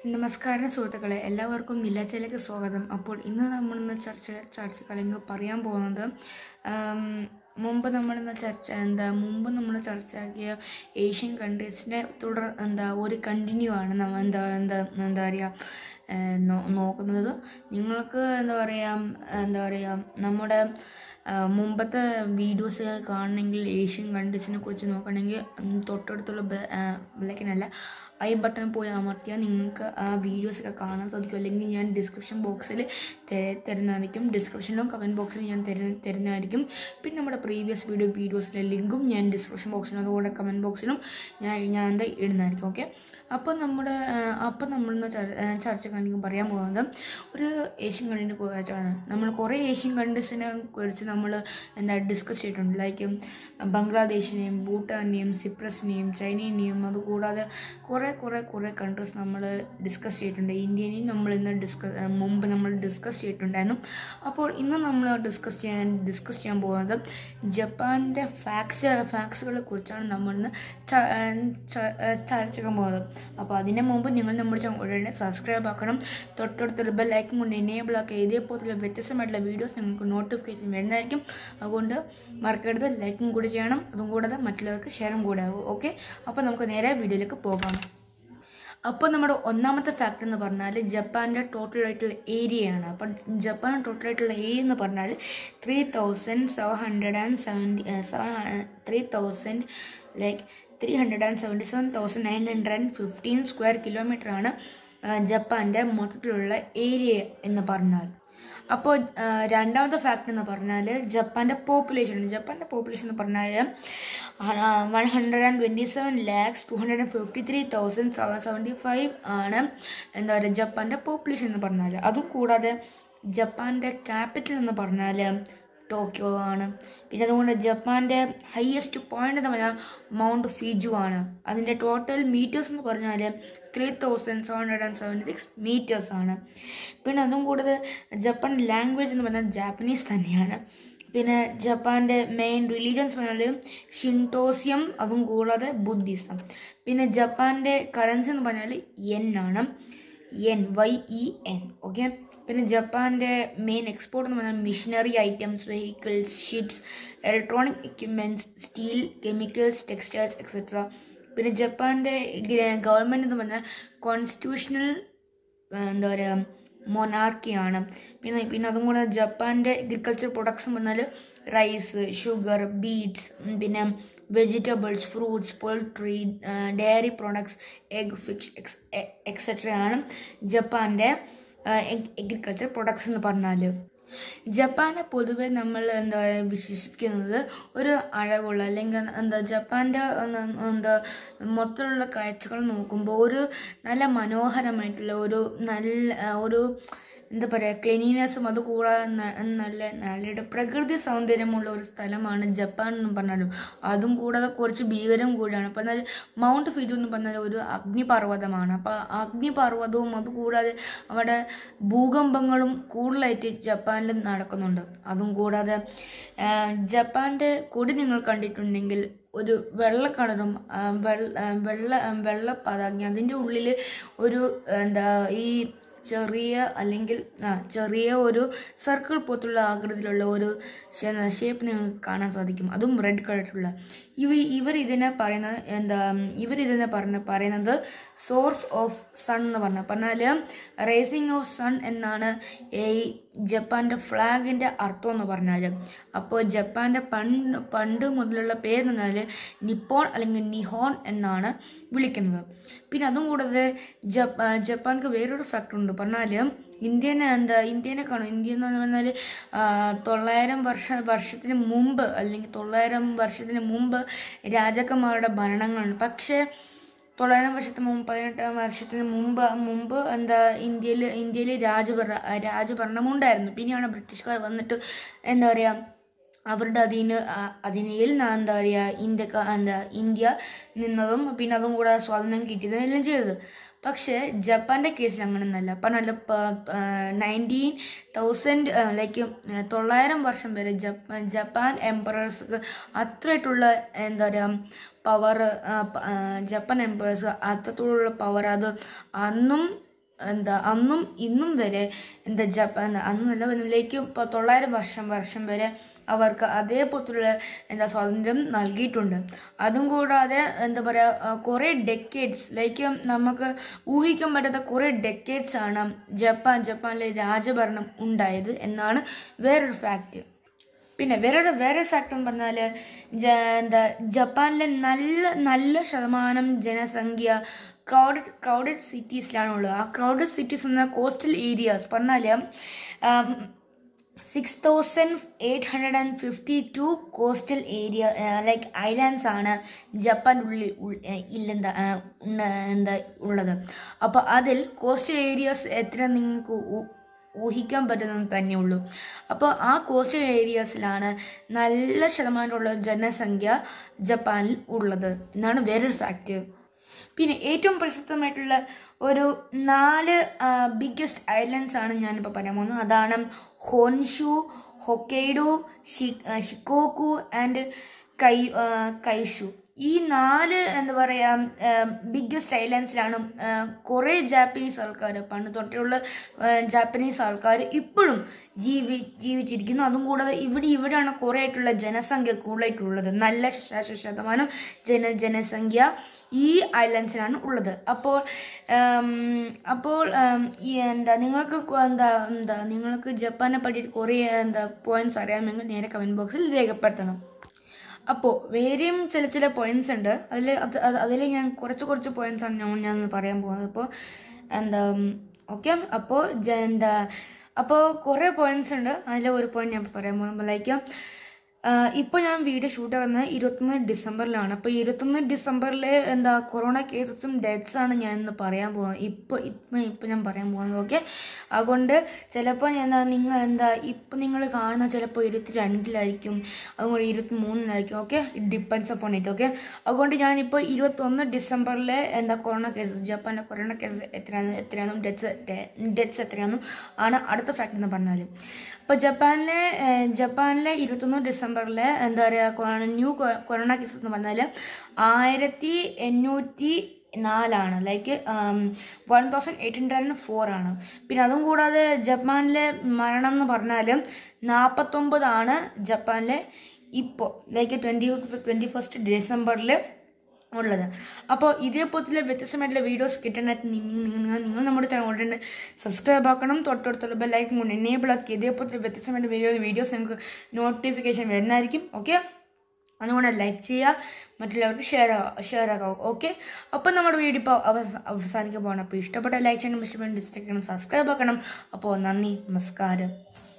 നമസ്കാരം സുഹൃത്തുക്കളെ എല്ലാവർക്കും വില്ലാച്ചയിലേക്ക് സ്വാഗതം അപ്പോൾ ഇന്ന് നമ്മളിന്ന് ചർച്ച ചർച്ച അല്ലെങ്കിൽ പറയാൻ പോകുന്നത് ആം, മുമ്പ് നമ്മളിന്ന് ചർച്ച എന്താ മുമ്പ് നമ്മൾ ചർച്ചയാക്കിയ ഏഷ്യൻ കൺട്രീസിൻ്റെ തുടർ എന്താ ഒരു കണ്ടിന്യൂ ആണ് നമ്മൾ എന്താ എന്താ എന്താ പറയുക ഏഹ്, നോ- നോക്കുന്നത് നിങ്ങൾക്ക് എന്താ പറയുക എന്താ പറയുക നമ്മുടെ ആ, മുമ്പത്തെ വീഡിയോസ് കാണണമെങ്കിൽ ഏഷ്യൻ കൺട്രീസിനെ കുറിച്ച് നോക്കണമെങ്കിൽ ഉം, തൊട്ടടുത്തുള്ള ബെല്ലൈക്കനല്ല ഐ ബട്ടൺ പോയി അമർത്തിയാൽ നിങ്ങൾക്ക് ആ വീഡിയോസൊക്കെ കാണാൻ സാധിക്കും അല്ലെങ്കിൽ ഞാൻ ഡിസ്ക്രിപ്ഷൻ ബോക്സിൽ തരുന്നതായിരിക്കും ഡിസ്ക്രിപ്ഷനിലും കമൻറ്റ് ബോക്സിലും ഞാൻ തരുന്ന തരുന്നതായിരിക്കും പിന്നെ നമ്മുടെ പ്രീവിയസ് വീഡിയോ വീഡിയോസിലെ ലിങ്കും ഞാൻ ഡിസ്ക്രിപ്ഷൻ ബോക്സിലും അതുപോലെ കമൻറ്റ് ബോക്സിലും ഞാൻ ഞാൻ എന്താ ഇടുന്നതായിരിക്കും ഓക്കെ അപ്പോൾ നമ്മുടെ അപ്പോൾ നമ്മളിന്ന് ചർ- ആ, ചർച്ച അല്ലെങ്കിൽ പറയാൻ പോകുന്നത് ഒരു ഏഷ്യൻ കൺട്രീനെ കുറിച്ചാണ് നമ്മൾ കുറേ ഏഷ്യൻ കൺട്രീസിനെ കുറിച്ച് നമ്മൾ എന്താ ഡിസ്കസ് ചെയ്തിട്ടുണ്ട് ലൈക്ക് ബംഗ്ലാദേശിനെയും ഭൂട്ടാനെയും സിപ്രസിനെയും ചൈനയെയും അതുകൂടാതെ കുറേ കുറേ കുറേ കൺട്രീസ് നമ്മൾ ഡിസ്കസ് ചെയ്തിട്ടുണ്ട് ഇന്ത്യനെയും നമ്മൾ ഇന്ന് ഡിസ്കസ് മുമ്പ് നമ്മൾ ഡിസ്കസ് ചെയ്തിട്ടുണ്ടായിരുന്നു അപ്പോൾ ഇന്ന് നമ്മൾ ഡിസ്കസ് ചെയ്യാൻ ഡിസ്കസ് ചെയ്യാൻ പോകുന്നത് ജപ്പാൻ്റെ ഫാക്സ് ഫാക്സുകളെ കുറിച്ചാണ് നമ്മൾ ഇന്ന് ച- ച- ചർച്ചയ്ക്കാൻ പോകുന്നത് അപ്പോൾ അതിന് മുമ്പ് നിങ്ങൾ നമ്മുടെ ചാനൽ ഉടനെ സബ്സ്ക്രൈബ് ആക്കണം തൊട്ടടുത്തുള്ള ബെൽ ഐക്കൺ കൊണ്ട് എനേബിൾ ആക്കുക ഇതേപോലുള്ള വ്യത്യസ്തമായിട്ടുള്ള വീഡിയോസ് നിങ്ങൾക്ക് നോട്ടിഫിക്കേഷൻ വരുന്നതായിരിക്കും അതുകൊണ്ട് മറക്കരുത് ലൈക്കും കൂടി ചെയ്യണം അതും കൂടാതെ മറ്റുള്ളവർക്ക് ഷെയറും കൂടെ ആകും ഓക്കെ അപ്പോൾ നമുക്ക് നേരെ വീഡിയോയിലേക്ക് പോകാം അപ്പോൾ നമ്മുടെ ഒന്നാമത്തെ ഫാക്ടർ എന്ന് പറഞ്ഞാൽ ജപ്പാൻ്റെ ടോട്ടൽ ആയിട്ടുള്ള ഏരിയയാണ് അപ്പം ജപ്പാൻ ടോട്ടൽ ആയിട്ടുള്ള ഏരിയ എന്ന് പറഞ്ഞാൽ three thousand seven hundred and seventy three thousand like three hundred and seventy seven thousand nine hundred and fifteen square kilometer ആണ് ജപ്പാൻ്റെ മൊത്തത്തിലുള്ള ഏരിയ എന്ന് പറഞ്ഞാൽ അപ്പോൾ ആ, രണ്ടാമത്തെ ഫാക്ട് എന്ന് പറഞ്ഞാൽ ജപ്പാൻ്റെ പോപ്പുലേഷൻ ജപ്പാൻ്റെ പോപ്പുലേഷൻ എന്ന് പറഞ്ഞാൽ one hundred and twenty seven lakhs two hundred and fifty three thousand seven seventy five ആണ് എന്താ പറയുക ജപ്പാൻ്റെ പോപ്പുലേഷൻ എന്ന് പറഞ്ഞാൽ അതും കൂടാതെ ജപ്പാൻ്റെ ക്യാപിറ്റൽ എന്ന് പറഞ്ഞാൽ ടോക്കിയോ ആണ് പിന്നെ അതുകൊണ്ട് ജപ്പാൻ്റെ ഹയസ്റ്റ് പോയിന്റ് എന്ന് പറഞ്ഞാൽ മൗണ്ട് ഫിജു ആണ് അതിൻ്റെ ടോട്ടൽ മീറ്റേഴ്സ് എന്ന് പറഞ്ഞാൽ three thousand seven hundred and seventy six meters ആണ് പിന്നെ അതും കൂടാതെ ജപ്പാൻ ലാംഗ്വേജ് എന്ന് പറഞ്ഞാൽ ജാപ്പനീസ് തന്നെയാണ് പിന്നെ ജപ്പാൻ്റെ മെയിൻ റിലീജിയൻസ് പറഞ്ഞാൽ ഷിൻടോസിയം അതും കൂടാതെ ബുദ്ധിസം പിന്നെ ജപ്പാൻ്റെ കറൻസി എന്ന് പറഞ്ഞാൽ എൻ ആണ് N Y E N okay പിന്നെ ജപ്പാൻ്റെ മെയിൻ എക്സ്പോർട്ട് എന്ന് പറഞ്ഞാൽ machinery items vehicles ships electronic equipments steel chemicals textiles etcetera പിന്നെ ജപ്പാൻ്റെ ഗവൺമെൻറ് എന്ന് പറഞ്ഞാൽ കോൺസ്റ്റിറ്റ്യൂഷണൽ എന്താ പറയുക മൊനാർക്കിയാണ് പിന്നെ പിന്നെ അതും കൂടെ ജപ്പാൻ്റെ അഗ്രികൾച്ചർ പ്രൊഡക്ട്സ് എന്ന് പറഞ്ഞാൽ റൈസ് ഷുഗർ ബീറ്റ്സ് പിന്നെ vegetables fruits poultry dairy products egg fish എക്സ് എക്സെട്ര ആണ് ജപ്പാൻ്റെ അഗ്രികൾച്ചർ പ്രൊഡക്ട്സ് എന്ന് പറഞ്ഞാൽ ജപ്പാനെ പൊതുവെ നമ്മൾ എന്താ വിശേഷിപ്പിക്കുന്നത് ഒരു അഴകുള്ള അല്ലെങ്കിൽ എന്താ ജപ്പാൻ്റെ ഒന്ന് എന്താ മൊത്തത്തിലുള്ള കാഴ്ചകൾ നോക്കുമ്പോൾ ഒരു നല്ല മനോഹരമായിട്ടുള്ള ഒരു നല്ല ഒരു എന്താ പറയുക ക്ലീനിനെസ്സും അതുകൂടാതെ ന- നല്ല നല്ലൊരു പ്രകൃതി സൗന്ദര്യമുള്ള ഒരു സ്ഥലമാണ് ജപ്പാൻ എന്ന് പറഞ്ഞാലും അതും കൂടാതെ കുറച്ച് ഭീകരം കൂടിയാണ് അപ്പം എന്നാൽ മൗണ്ട് ഫിജു എന്ന് പറഞ്ഞാൽ ഒരു അഗ്നിപർവ്വതമാണ് അപ്പോൾ അഗ്നിപർവ്വതവും അതുകൂടാതെ അവിടെ ഭൂകമ്പങ്ങളും കൂടുതലായിട്ട് ജപ്പാനിൽ നടക്കുന്നുണ്ട് അതും കൂടാതെ ആ, ജപ്പാൻ്റെ കൊടി നിങ്ങൾ കണ്ടിട്ടുണ്ടെങ്കിൽ ഒരു വെള്ളക്കടലും ആ, വെള്ള ആ, വെള്ള ആ, വെള്ള പതാകി അതിൻ്റെ ഉള്ളിൽ ഒരു എന്താ ഈ ചെറിയ അല്ലെങ്കിൽ ആ ചെറിയ ഒരു സർക്കിൾ പോലുള്ള ആകൃതിയിലുള്ള ഒരു ഷേപ്പ് നിങ്ങൾക്ക് കാണാൻ സാധിക്കും അതും റെഡ് കളറിലുള്ള ഇവ ഇവർ ഇതിനെ പറയുന്നത് എന്താ ഇവർ ഇതിനെ പറഞ്ഞ പറയുന്നത് സോഴ്സ് ഓഫ് സൺ എന്ന് പറഞ്ഞ പറഞ്ഞാൽ റേസിംഗ് ഓഫ് സൺ എന്നാണ് ഈ ജപ്പാൻ്റെ ഫ്ലാഗിൻ്റെ അർത്ഥം എന്ന് പറഞ്ഞാൽ അപ്പോൾ ജപ്പാൻ്റെ പണ്ട് പണ്ട് മുതലുള്ള പേര് എന്ന് പറഞ്ഞാൽ നിപ്പോൺ അല്ലെങ്കിൽ നിഹോൺ എന്നാണ് വിളിക്കുന്നത് പിന്നെ അതും കൂടാതെ ജപ്പാ ജപ്പാൻക്ക് വേറൊരു ഫാക്ടർ ഉണ്ട് പറഞ്ഞാൽ ഇന്ത്യനെ എന്താ ഇന്ത്യനെ കാണും ഇന്ത്യ എന്ന് പറഞ്ഞാൽ ആ, തൊള്ളായിരം വർഷ വർഷത്തിന് മുമ്പ് അല്ലെങ്കിൽ തൊള്ളായിരം വർഷത്തിന് മുമ്പ് രാജാക്കന്മാരുടെ ഭരണങ്ങളുണ്ട് പക്ഷേ തൊള്ളായിരം വർഷത്തിന് മുമ്പ് പതിനെട്ടാം വർഷത്തിന് മുമ്പ് മുമ്പ് എന്താ ഇന്ത്യയിൽ ഇന്ത്യയിൽ രാജഭരണ രാജഭരണം ഉണ്ടായിരുന്നു പിന്നെയാണ് ബ്രിട്ടീഷുകാർ വന്നിട്ട് എന്താ പറയുക അവരുടെ അധീന ആ- അധീനയിൽ ന- എന്താ പറയുക ഇന്ത്യക്ക എന്താ ഇന്ത്യ നിന്നതും പിന്നെ അതും കൂടെ സ്വാതന്ത്ര്യം കിട്ടിയതും എല്ലാം ചെയ്തത് പക്ഷേ ജപ്പാൻ്റെ കേസിൽ അങ്ങനെയൊന്നല്ല അപ്പം നല്ല നയൻറ്റീൻ തൗസൻഡ് ലൈക്ക് തൊള്ളായിരം വർഷം വരെ ജപ്പാൻ ജപ്പാൻ എംപറേഴ്സ് അത്രയായിട്ടുള്ള എന്താ പറയുക പവർ ജപ്പാൻ എംപറേഴ്സ് അത്രത്തോളം പവർ അത് അന്നും എന്താ അന്നും ഇന്നും വരെ എന്താ ജപ്പാൻ അന്നല്ല ഇതിലേക്ക് ഇപ്പോൾ തൊള്ളായിരം വർഷം വർഷം വരെ അവർക്ക് അതേപോലത്തുള്ള എന്താ സ്വാതന്ത്ര്യം നൽകിയിട്ടുണ്ട് അതും കൂടാതെ എന്താ പറയുക കുറേ ഡെക്കേഡ്സ് ലൈക്ക് നമുക്ക് ഊഹിക്കാൻ പറ്റാത്ത കുറേ ഡെക്കേഡ്സ് ആണ് ജപ്പാൻ ജപ്പാനിലെ രാജഭരണം ഉണ്ടായത് എന്നാണ് വേറൊരു ഫാക്റ്റ് പിന്നെ വേറൊരു വേറൊരു ഫാക്ടർ എന്ന് പറഞ്ഞാൽ എന്താ ജപ്പാനിലെ നല്ല നല്ല ശതമാനം ജനസംഖ്യ ക്രൗഡഡ് ക്രൗഡഡ് സിറ്റീസിലാണ് ഉള്ളത് ആ ക്രൗഡഡ് സിറ്റീസ് എന്ന കോസ്റ്റൽ ഏരിയാസ് പറഞ്ഞാൽ six thousand eight hundred and fifty two coastal area like islands ആണ് ജപ്പാൻ്റെ ഉള്ളിൽ ഉൾ- ഏഹ് ഇല്ലെന്താ ഏഹ് ഉണ്ട- എന്താ ഉള്ളത് അപ്പോൾ അതിൽ കോസ്റ്റൽ ഏരിയാസ് എത്ര നിങ്ങൾക്ക് ഊ- ഊഹിക്കാൻ പറ്റുന്നത് തന്നെയുള്ളൂ അപ്പോൾ ആ കോസ്റ്റൽ ഏരിയാസിലാണ് നല്ല ശതമാനമുള്ള ജനസംഖ്യ ജപ്പാനിൽ ഉള്ളത് എന്നാണ് വേറൊരു ഫാക്റ്റ് പിന്നെ ഏറ്റവും പ്രശസ്തമായിട്ടുള്ള ഒരു നാല് ബിഗ്ഗസ്റ്റ് ഐലൻഡ്സ് ആണ് ഞാനിപ്പോൾ പറയാൻ പോകുന്നത് അതാണ് ഹോൻഷു ഹൊക്കൈഡോ ഷി- ആ, ഷിക്കോക്കു ആൻഡ് കൈ ആ, കൈഷു ഈ നാല് എന്താ പറയുക ബിഗ്ഗസ്റ്റ് ഐലൻഡ്സിലാണ് കുറേ ജാപ്പനീസ് ആൾക്കാർ പണ്ട് തൊട്ടുള്ള ജാപ്പനീസ് ആൾക്കാർ ഇപ്പോഴും ജീവി ജീവിച്ചിരിക്കുന്നു അതും കൂടാതെ ഇവിടെ ഇവിടെയാണ് കുറേ ആയിട്ടുള്ള ജനസംഖ്യ കൂടുതലായിട്ടുള്ളത് നല്ല ശ- ശതമാനം ജന ജനസംഖ്യ ഈ ഐലൻഡ്സിലാണ് ഉള്ളത് അപ്പോൾ ഉം, അപ്പോൾ ഉം, ഈ എന്താ നിങ്ങൾക്ക് കൊ- എന്താ എന്താ നിങ്ങൾക്ക് ജപ്പാനെ പറ്റിയിട്ട് കുറേ എന്താ പോയിന്റ്സ് അറിയാമെങ്കിൽ നേരെ കമൻറ്റ് ബോക്സിൽ രേഖപ്പെടുത്തണം അപ്പോൾ വേറെയും ചില ചില പോയിന്റ്സ് ഉണ്ട് അതിൽ അത് അതിൽ ഞാൻ കുറച്ച് കുറച്ച് പോയിന്റ്സ് ആണ് ഞാൻ ഞാൻ പറയാൻ പോകുന്നത് അപ്പോൾ എന്താ ഓക്കെ അപ്പോൾ എന്താ അപ്പോൾ കുറേ പോയിന്റ്സ് ഉണ്ട് അതിൽ ഒരു പോയിന്റ് ഞാൻ പറയാൻ പോകുന്നത് ലൈക്ക് ഇപ്പോൾ ഞാൻ വീഡിയോ ഷൂട്ട് ആകുന്നത് ഇരുപത്തൊന്ന് ഡിസംബറിലാണ് അപ്പോൾ ഇരുപത്തൊന്ന് ഡിസംബറിൽ എന്താ കൊറോണ കേസസും ഡെത്ത്സ് ആണ് ഞാൻ ഇന്ന് പറയാൻ പോകുന്നത് ഇപ്പോൾ ഇപ്പം ഇപ്പം ഞാൻ പറയാൻ പോകുന്നത് ഓക്കെ അതുകൊണ്ട് ചിലപ്പോൾ എന്താ നിങ്ങൾ എന്താ ഇപ്പം നിങ്ങൾ കാണുന്ന ചിലപ്പോൾ ഇരുപത്തി രണ്ടിലായിരിക്കും അതുകൊണ്ട് ഇരുപത്തി മൂന്നിലായിരിക്കും okay it depends upon it okay അതുകൊണ്ട് ഞാനിപ്പോൾ ഇരുപത്തൊന്ന് ഡിസംബറിലെ എന്താ കൊറോണ കേസസ് ജപ്പാനിലെ കൊറോണ കേസസ് എത്രയാണ് എത്രയാണെന്നും ഡെത്ത്സ് ഡെത്ത്സ് എത്രയാണെന്നും ആണ് അടുത്ത ഫാക്ട് എന്ന് പറഞ്ഞാൽ അപ്പോൾ ജപ്പാനിലെ ഏഹ്, ജപ്പാനിലെ ഇരുപത്തൊന്ന് ഡിസംബറിലെ എന്താ പറയുക കൊറോണ ന്യൂ കൊ- കൊറോണ കേസ് എന്ന് പറഞ്ഞാൽ ആയിരത്തി എണ്ണൂറ്റി നാലാണ് like one thousand eight hundred and four ആണ് പിന്നെ അതും കൂടാതെ ജപ്പാനിലെ മരണം എന്ന് പറഞ്ഞാൽ നാൽപ്പത്തൊമ്പതാണ് ജപ്പാനിലെ ഇപ്പോൾ ലൈക്ക് ട്വൻറ്റി ട്വൻറ്റി ഫസ്റ്റ് ഡിസംബറിൽ ഉള്ളത് അപ്പോൾ ഇതേപോലത്തെ വ്യത്യസ്തമായിട്ടുള്ള വീഡിയോസ് കിട്ടാനായിട്ട് നിങ്ങൾ നിങ്ങൾ നമ്മുടെ ചാനൽ ഉടനെ സബ്സ്ക്രൈബ് ആക്കണം തൊട്ടടുത്തുള്ള ബെല്ലൈക്കും കൊണ്ട് എനേബിൾ ആക്കി ഇതേപോലത്തെ വ്യത്യസ്തമായിട്ട് വീഡിയോ വീഡിയോസ് നിങ്ങൾക്ക് നോട്ടിഫിക്കേഷൻ വരുന്നതായിരിക്കും ഓക്കെ അതുകൊണ്ട് ലൈക്ക് ചെയ്യുക മറ്റുള്ളവർക്ക് ഷെയർ ഷെയർ ആക്കാം ഓക്കെ അപ്പോൾ നമ്മുടെ വീഡിയോ ഇപ്പോൾ അവസാ അവസാനിക്കാൻ പോകണം അപ്പോൾ ഇഷ്ടപ്പെട്ട ലൈക്ക് ചെയ്യണം ഇഷ്ടപ്പെട്ട ഡിസ്ലൈക്ക് ചെയ്യണം സബ്സ്ക്രൈബ് ആക്കണം അപ്പോൾ നന്ദി നമസ്കാരം